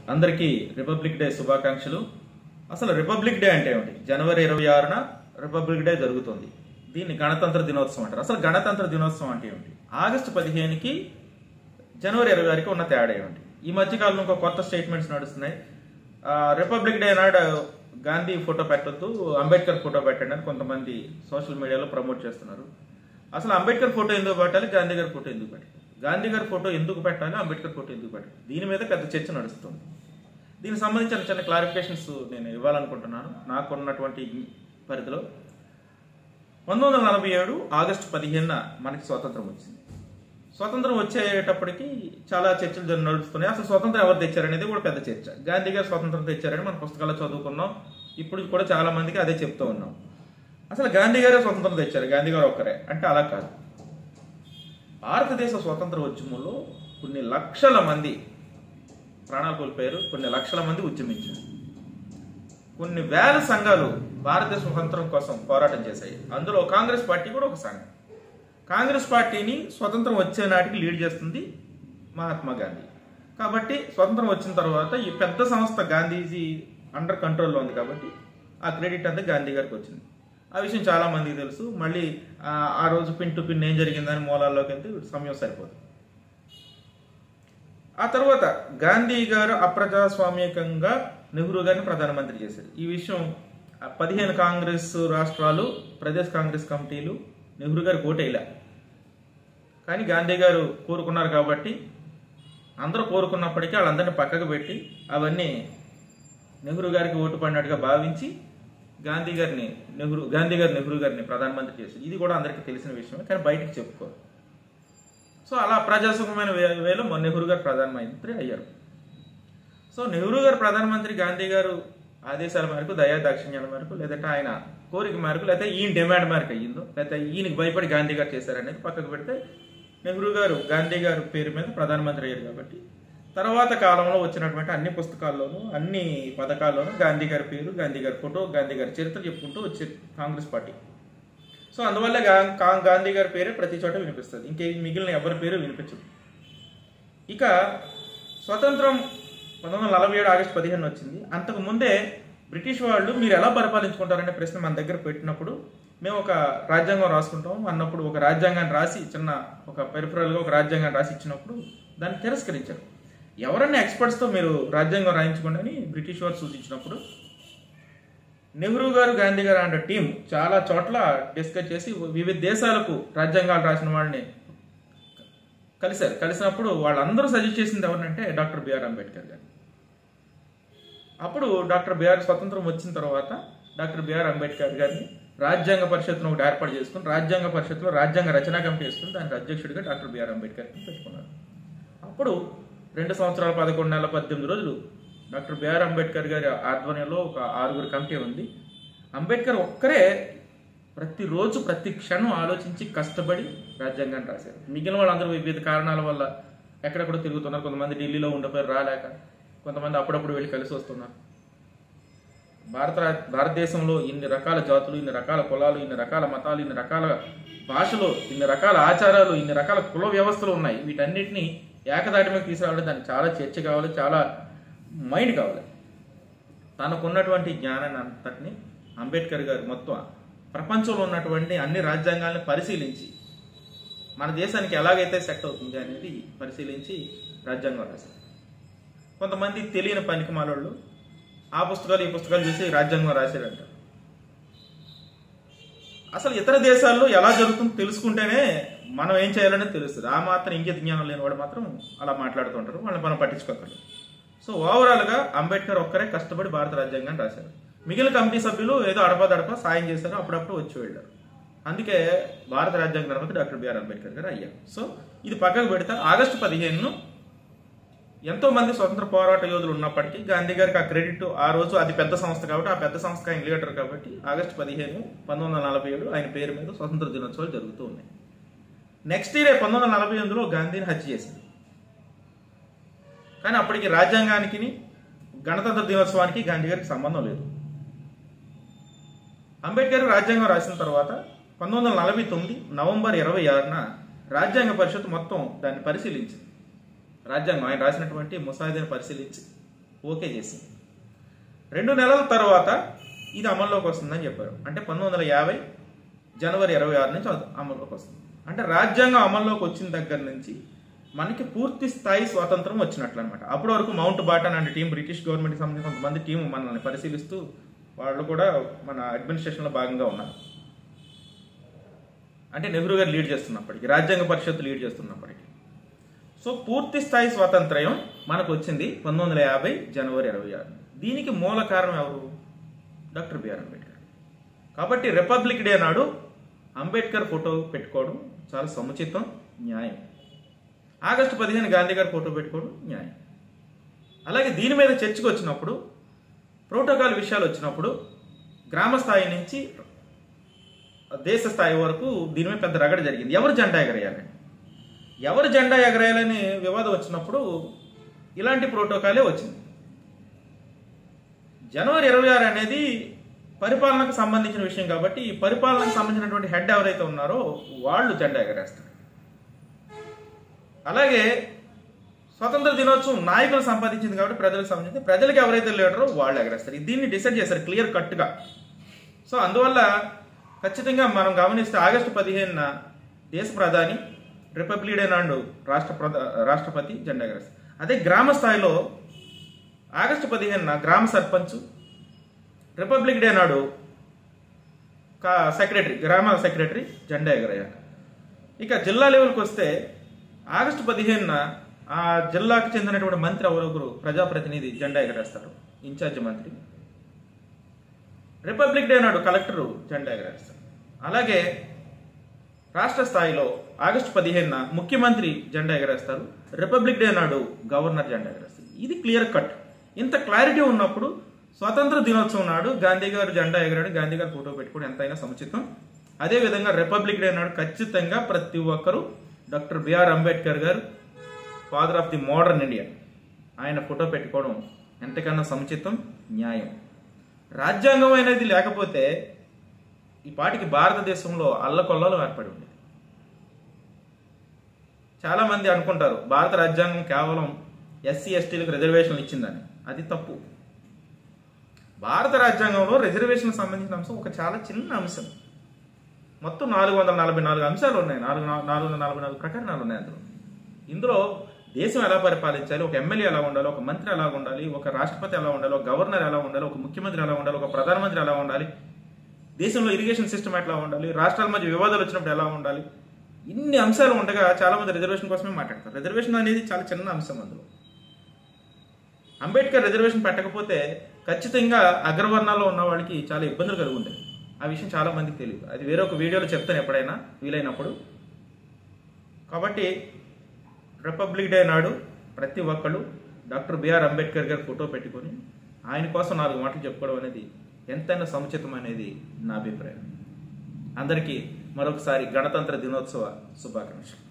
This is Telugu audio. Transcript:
అందరికీ రిపబ్లిక్ డే శుభాకాంక్షలు అసలు రిపబ్లిక్ డే అంటే ఏమిటి జనవరి ఇరవై ఆరున రిపబ్లిక్ డే జరుగుతుంది దీన్ని గణతంత్ర దినోత్సవం అంటారు అసలు గణతంత్ర దినోత్సవం అంటే ఏమిటి ఆగస్టు పదిహేనుకి జనవరి ఇరవై ఆరుకి ఉన్న తేడా ఏమిటి ఈ మధ్యకాలంలో ఇంకో కొత్త స్టేట్మెంట్స్ నడుస్తున్నాయి ఆ, రిపబ్లిక్ డే నాడు గాంధీ ఫోటో పెట్టొద్దు అంబేద్కర్ ఫోటో పెట్టండి అని కొంతమంది సోషల్ మీడియాలో ప్రమోట్ చేస్తున్నారు అసలు అంబేద్కర్ ఫోటో ఎందుకు పెట్టాలి గాంధీ గారి ఫోటో ఎందుకు పెట్టాలి గాంధీ గారి ఫోటో ఎందుకు పెట్టాలి అంబేద్కర్ ఫోటో ఎందుకు పెట్టాలి దీని మీద పెద్ద చర్చ నడుస్తుంది దీనికి సంబంధించిన చిన్న క్లారిఫికేషన్స్ నేను ఇవ్వాలనుకుంటున్నాను నాకున్నటువంటి పరిధిలో పంతొమ్మిది వందల నలభై ఏడు ఆగస్టు పదిహేనున మనకి స్వాతంత్రం వచ్చింది స్వాతంత్రం వచ్చేటప్పటికి చాలా చర్చలు జరు- నడుస్తున్నాయి అసలు స్వాతంత్రం ఎవరు తెచ్చారనేది కూడా పెద్ద చర్చ గాంధీ గారు స్వాతంత్రం తెచ్చారని మన పుస్తకాల్లో చదువుకున్నాం ఇప్పుడు కూడా చాలా మందికి అదే చెప్తూ ఉన్నాం అసలు గాంధీ గారే స్వతంత్రం తెచ్చారు గాంధీ గారు ఒక్కరే అంటే అలా కాదు భారతదేశ స్వాతంత్ర ఉద్యమంలో కొన్ని లక్షల మంది ప్రాణాలు కోల్పోయారు కొన్ని లక్షల మంది ఉద్యమించారు కొన్ని వేల సంఘాలు భారతదేశ స్వతంత్రం కోసం పోరాటం చేశాయి అందులో కాంగ్రెస్ పార్టీ కూడా ఒక సంఘం కాంగ్రెస్ పార్టీని స్వతంత్రం వచ్చే నాటికి లీడ్ చేస్తుంది మహాత్మా గాంధీ కాబట్టి స్వతంత్రం వచ్చిన తర్వాత ఈ పెద్ద సంస్థ గాంధీజీ అండర్ కంట్రోల్లో ఉంది కాబట్టి ఆ క్రెడిట్ అంతా గాంధీ గారికి వచ్చింది ఆ విషయం చాలా మందికి తెలుసు మళ్ళీ ఆ, ఆ రోజు పిన్ టు పిన్ ఏం జరిగిందని మూలాల్లోకి వెళ్తే సమయం సరిపోదు ఆ తర్వాత గాంధీ గారు అప్రజాస్వామికంగా నెహ్రూ గారిని ప్రధానమంత్రి చేశారు ఈ విషయం ఆ పదిహేను కాంగ్రెస్ రాష్ట్రాలు ప్రదేశ్ కాంగ్రెస్ కమిటీలు నెహ్రూ గారికి ఓటేయలే కానీ గాంధీ గారు కోరుకున్నారు కాబట్టి అందరూ కోరుకున్నప్పటికీ వాళ్ళందరినీ పక్కకు పెట్టి అవన్నీ నెహ్రూ గారికి ఓటు పడినట్టుగా భావించి గాంధీ గారిని నెహ్రూ గాంధీ గారు నెహ్రూ గారిని ప్రధానమంత్రి చేశారు ఇది కూడా అందరికీ తెలిసిన విషయమే కానీ బయటికి చెప్పుకోరు సో అలా ప్రజాసుఖమైన వే- వేలో మన నెహ్రూ గారు ప్రధానమంత్రి అయ్యారు సో నెహ్రూ గారు ప్రధానమంత్రి గాంధీ గారు ఆదేశాల మేరకు దయా దాక్షిణ్యాల మేరకు లేదంటే ఆయన కోరిక మేరకు లేకపోతే ఈయన డిమాండ్ మేరకు అయ్యిందో లేకపోతే ఈయనకి భయపడి గాంధీ గారు చేశారనేది పక్కకు పెడితే నెహ్రూ గారు గాంధీ గారు పేరు మీద ప్రధానమంత్రి అయ్యారు కాబట్టి తర్వాత కాలంలో వచ్చినటువంటి అన్ని పుస్తకాల్లోనూ అన్ని పథకాల్లోనూ గాంధీ గారి పేరు గాంధీ గారి ఫోటో గాంధీ గారి చరిత్ర చెప్పుకుంటూ వచ్చే కాంగ్రెస్ పార్టీ సో అందువల్ల గా- గా- గాంధీ గారి పేరే ప్రతి చోట వినిపిస్తుంది ఇంకే మిగిలిన ఎవరి పేరు వినిపించదు ఇక స్వతంత్రం పంతొమ్మిది వందల నలభై ఏడు ఆగస్టు పదిహేను వచ్చింది అంతకు ముందే బ్రిటిష్ వాళ్ళు మీరు ఎలా పరిపాలించుకుంటారనే ప్రశ్న మన దగ్గర పెట్టినప్పుడు మేము ఒక రాజ్యాంగం రాసుకుంటాం అన్నప్పుడు ఒక రాజ్యాంగాన్ని రాసి చిన్న ఒక పెరిఫరల్గా ఒక రాజ్యాంగాన్ని రాసి ఇచ్చినప్పుడు దాన్ని తిరస్కరించారు ఎవరన్నా ఎక్స్పర్ట్స్తో మీరు రాజ్యాంగం రాయించుకోండి అని బ్రిటిష్ వారు సూచించినప్పుడు నెహ్రూ గారు గాంధీ గారు అనే టీం చాలా చోట్ల డిస్కస్ చేసి వివిధ దేశాలకు రాజ్యాంగాలు రాసిన వాళ్ళని కలిశారు కలిసినప్పుడు వాళ్ళందరూ సజెస్ట్ చేసింది ఎవరినంటే డాక్టర్ బిఆర్ అంబేద్కర్ గారు అప్పుడు డాక్టర్ బిఆర్ స్వతంత్రం వచ్చిన తర్వాత డాక్టర్ బిఆర్ అంబేద్కర్ గారిని రాజ్యాంగ పరిషత్ను ఒకటి ఏర్పాటు చేసుకుని రాజ్యాంగ పరిషత్లో రాజ్యాంగ రచనా కమిటీ వేసుకుని దానికి అధ్యక్షుడిగా డాక్టర్ బిఆర్ అంబేద్కర్ పెట్టుకున్నారు అప్పుడు రెండు సంవత్సరాల పదకొండు నెలల పద్దెనిమిది రోజులు డాక్టర్ బిఆర్ అంబేద్కర్ గారి ఆధ్వర్యంలో ఒక ఆరుగురు కమిటీ ఉంది అంబేద్కర్ ఒక్కరే ప్రతిరోజు ప్రతి క్షణం ఆలోచించి కష్టపడి రాజ్యాంగాన్ని రాశారు మిగిలిన వాళ్ళందరూ వివిధ కారణాల వల్ల ఎక్కడెక్కడ తిరుగుతున్నారు కొంతమంది ఢిల్లీలో ఉండిపోయారు రాలేక కొంతమంది అప్పుడప్పుడు వెళ్ళి కలిసి వస్తున్నారు భారత రా- భారతదేశంలో ఇన్ని రకాల జాతులు ఇన్ని రకాల కులాలు ఇన్ని రకాల మతాలు ఇన్ని రకాల భాషలు ఇన్ని రకాల ఆచారాలు ఇన్ని రకాల కుల వ్యవస్థలు ఉన్నాయి వీటన్నిటిని ఏకదాటి మీద తీసుకురావాలంటే దానికి చాలా చర్చ కావాలి చాలా మైండ్ కావాలి తనకున్నటువంటి జ్ఞానాన్ని అంతటిని అంబేద్కర్ గారు మొత్తం ప్రపంచంలో ఉన్నటువంటి అన్ని రాజ్యాంగాల్ని పరిశీలించి మన దేశానికి ఎలాగైతే సెట్ అవుతుంది అనేది పరిశీలించి రాజ్యాంగం రాశారు కొంతమంది తెలియని పనికి మాలోళ్ళు ఆ పుస్తకాలు ఈ పుస్తకాలు చూసి రాజ్యాంగం రాశారంట అసలు ఇతర దేశాల్లో ఎలా జరుగుతుందో తెలుసుకుంటేనే మనం ఏం చేయాలనేది తెలుస్తుంది ఆ మాత్రం ఇంగిత జ్ఞానం లేని వాడు మాత్రం అలా మాట్లాడుతుంటారు వాళ్ళని మనం పట్టించుకోకర్లేదు సో ఓవరాల్గా అంబేద్కర్ ఒక్కరే కష్టపడి భారత రాజ్యాంగాన్ని రాశారు మిగిలిన కమిటీ సభ్యులు ఏదో అడపదడప సాయం చేశారు అప్పుడప్పుడు వచ్చి వెళ్ళారు అందుకే భారత రాజ్యాంగ నిర్మాత డాక్టర్ బిఆర్ అంబేద్కర్ గారు అయ్యారు సో ఇది పక్కకు పెడితే ఆగస్టు పదిహేను ఎంతో మంది స్వతంత్ర పోరాట యోధులు ఉన్నప్పటికీ గాంధీ గారికి ఆ క్రెడిట్ ఆ రోజు అది పెద్ద సంస్థ కాబట్టి ఆ పెద్ద సంస్థ ఆయన లీడర్ కాబట్టి ఆగస్టు పదిహేను పంతొమ్మిది వందల నలభై ఏడు ఆయన పేరు మీద స్వతంత్ర దినోత్సవాలు జరుగుతూ ఉన్నాయి నెక్స్ట్ ఇయర్ పంతొమ్మిది వందల నలభై ఎనిమిదిలో గాంధీని హత్య చేశారు కానీ అప్పటికి రాజ్యాంగానికి గణతంత్ర దినోత్సవానికి గాంధీ గారికి సంబంధం లేదు అంబేద్కర్ రాజ్యాంగం రాసిన తర్వాత పంతొమ్మిది వందల నలభై తొమ్మిది నవంబర్ ఇరవై ఆరున రాజ్యాంగ పరిషత్ మొత్తం దాన్ని పరిశీలించింది రాజ్యాంగం ఆయన రాసినటువంటి ముసాయిదాని పరిశీలించి ఓకే చేసింది రెండు నెలల తర్వాత ఇది అమల్లోకి వస్తుందని చెప్పారు అంటే పంతొమ్మిది వందల యాభై జనవరి ఇరవై ఆరు నుంచి అది అమల్లోకి వస్తుంది అంటే రాజ్యాంగం అమల్లోకి వచ్చిన దగ్గర నుంచి మనకి పూర్తి స్థాయి స్వాతంత్రం వచ్చినట్లు అనమాట అప్పటి వరకు మౌంట్ బాటన్ అనే టీం బ్రిటిష్ గవర్నమెంట్కి సంబంధించిన కొంతమంది టీం మనల్ని పరిశీలిస్తూ వాళ్ళు కూడా మన అడ్మినిస్ట్రేషన్లో భాగంగా ఉన్నారు అంటే నెహ్రూ గారు లీడ్ చేస్తున్నప్పటికీ రాజ్యాంగ పరిషత్ లీడ్ చేస్తున్నప్పటికీ సో పూర్తి స్థాయి స్వాతంత్ర్యం మనకు వచ్చింది పంతొమ్మిది వందల యాభై జనవరి ఇరవై ఆరు దీనికి మూల కారణం ఎవరు డాక్టర్ బిఆర్ అంబేద్కర్ కాబట్టి రిపబ్లిక్ డే నాడు అంబేద్కర్ ఫోటో పెట్టుకోవడం చాలా సముచితం న్యాయం ఆగస్టు పదిహేను గాంధీ గారి ఫోటో పెట్టుకోవడం న్యాయం అలాగే దీని మీద చర్చకు వచ్చినప్పుడు ప్రోటోకాల్ విషయాలు వచ్చినప్పుడు గ్రామ స్థాయి నుంచి దేశ స్థాయి వరకు దీని మీద పెద్ద రగడ జరిగింది ఎవరు జెండా ఎగరేయాలని ఎవరు జెండా ఎగరేయాలని వివాదం వచ్చినప్పుడు ఇలాంటి ప్రోటోకాలే వచ్చింది జనవరి ఇరవై ఆరు అనేది పరిపాలనకు సంబంధించిన విషయం కాబట్టి ఈ పరిపాలనకు సంబంధించినటువంటి హెడ్ ఎవరైతే ఉన్నారో వాళ్ళు జెండా ఎగరేస్తారు అలాగే స్వతంత్ర దినోత్సవం నాయకులు సంపాదించింది కాబట్టి ప్రజలకు సంబంధించి ప్రజలకు ఎవరైతే లీడరో వాళ్ళు ఎగరేస్తారు దీన్ని డిసైడ్ చేశారు క్లియర్ కట్గా సో అందువల్ల ఖచ్చితంగా మనం గమనిస్తే ఆగస్టు పదిహేనున దేశ ప్రధాని రిపబ్లిక్ డే నాడు రాష్ట్ర ప్రధా రాష్ట్రపతి జెండా ఎగరేస్తారు అదే గ్రామ స్థాయిలో ఆగస్టు పదిహేనున గ్రామ సర్పంచ్ రిపబ్లిక్ డే నాడు కా సెక్రటరీ గ్రామ సెక్రటరీ జెండా ఎగరేయాలి ఇక జిల్లా లెవెల్కి వస్తే ఆగస్టు పదిహేనున ఆ జిల్లాకు చెందినటువంటి మంత్రి ఎవరొకరు ప్రజాప్రతినిధి జెండా ఎగరేస్తారు ఇన్ఛార్జ్ మంత్రి రిపబ్లిక్ డే నాడు కలెక్టరు జెండా ఎగరేస్తారు అలాగే రాష్ట్ర స్థాయిలో ఆగస్టు పదిహేనున ముఖ్యమంత్రి జెండా ఎగరేస్తారు రిపబ్లిక్ డే నాడు గవర్నర్ జెండా ఎగరేస్తారు ఇది క్లియర్ కట్ ఇంత క్లారిటీ ఉన్నప్పుడు స్వతంత్ర దినోత్సవం నాడు గాంధీ గారు జెండా ఎగరాడు గాంధీ గారు ఫోటో పెట్టుకోవడం ఎంతైనా సముచితం అదే విధంగా రిపబ్లిక్ డే నాడు ఖచ్చితంగా ప్రతి ఒక్కరూ doctor B R Ambedkar garu father of the modern India ఆయన ఫోటో పెట్టుకోవడం ఎంతకన్నా సముచితం న్యాయం రాజ్యాంగం అనేది లేకపోతే ఈ పాటికి భారతదేశంలో అల్లకొల్లలో ఏర్పడి ఉండేది చాలా మంది అనుకుంటారు భారత రాజ్యాంగం కేవలం ఎస్సీ ఎస్టీలకు రిజర్వేషన్లు ఇచ్చిందని అది తప్పు భారత రాజ్యాంగంలో రిజర్వేషన్ సంబంధించిన అంశం ఒక చాలా చిన్న అంశం మొత్తం నాలుగు వందల నలభై నాలుగు అంశాలు ఉన్నాయి నాలుగు నాలుగు వందల నలభై నాలుగు ప్రకరణాలు ఉన్నాయి అందులో ఇందులో దేశం ఎలా పరిపాలించాలి ఒక ఎమ్మెల్యే ఎలా ఉండాలి ఒక మంత్రి ఎలా ఉండాలి ఒక రాష్ట్రపతి ఎలా ఉండాలి ఒక గవర్నర్ ఎలా ఉండాలి ఒక ముఖ్యమంత్రి ఎలా ఉండాలి ఒక ప్రధానమంత్రి ఎలా ఉండాలి దేశంలో ఇరిగేషన్ సిస్టమ్ ఎట్లా ఉండాలి రాష్ట్రాల మధ్య వివాదాలు వచ్చినప్పుడు ఎలా ఉండాలి ఇన్ని అంశాలు ఉండగా చాలా మంది రిజర్వేషన్ కోసమే మాట్లాడతారు రిజర్వేషన్ అనేది చాలా చిన్న అంశం అందులో అంబేద్కర్ రిజర్వేషన్ పెట్టకపోతే ఖచ్చితంగా అగ్రవర్ణాల్లో ఉన్న వాళ్ళకి చాలా ఇబ్బందులు కలిగి ఉండేది ఆ విషయం చాలా మందికి తెలియదు అది వేరే ఒక వీడియోలో చెప్తాను ఎప్పుడైనా వీలైనప్పుడు కాబట్టి రిపబ్లిక్ డే నాడు ప్రతి ఒక్కళ్ళు డాక్టర్ బిఆర్ అంబేద్కర్ గారి ఫోటో పెట్టుకొని ఆయన కోసం నాలుగు మాటలు చెప్పుకోవడం అనేది ఎంతైనా సముచితం అనేది నా అభిప్రాయం అందరికీ మరొకసారి గణతంత్ర దినోత్సవ శుభాకాంక్షలు